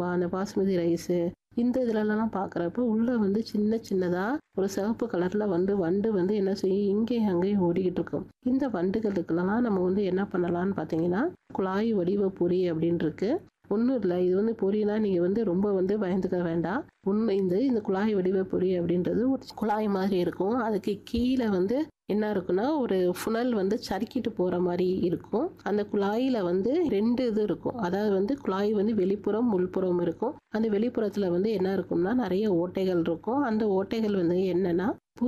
அந்த பாஸ்மதி ரைஸு இந்த இதுலலாம் பார்க்குறப்ப உள்ள வந்து சின்ன சின்னதா ஒரு சிவப்பு கலர்ல வந்து வண்டு வந்து என்ன செய்யும் இங்கேயும் அங்கேயும் ஓடிக்கிட்டு இருக்கும் இந்த வண்டுகளுக்கெல்லாம் நம்ம வந்து என்ன பண்ணலாம்னு பார்த்தீங்கன்னா குழாய் வடிவ பொறி அப்படின்னு இருக்கு ஒன்றும் இல்லை இது வந்து பொரினா நீங்கள் வந்து ரொம்ப வந்து பயந்துக்க வேண்டாம் ஒன்று இந்த இந்த குழாய் வடிவ பொறி அப்படின்றது ஒரு குழாய் மாதிரி இருக்கும் அதுக்கு கீழே வந்து என்ன இருக்குன்னா ஒரு புனல் வந்து சறுக்கிட்டு போகிற மாதிரி இருக்கும் அந்த குழாயில் வந்து ரெண்டு இது இருக்கும் அதாவது வந்து குழாய் வந்து வெளிப்புறம் உள்புறம் இருக்கும் அந்த வெளிப்புறத்தில் வந்து என்ன இருக்கும்னா நிறைய ஓட்டைகள் இருக்கும் அந்த ஓட்டைகள் வந்து என்னன்னா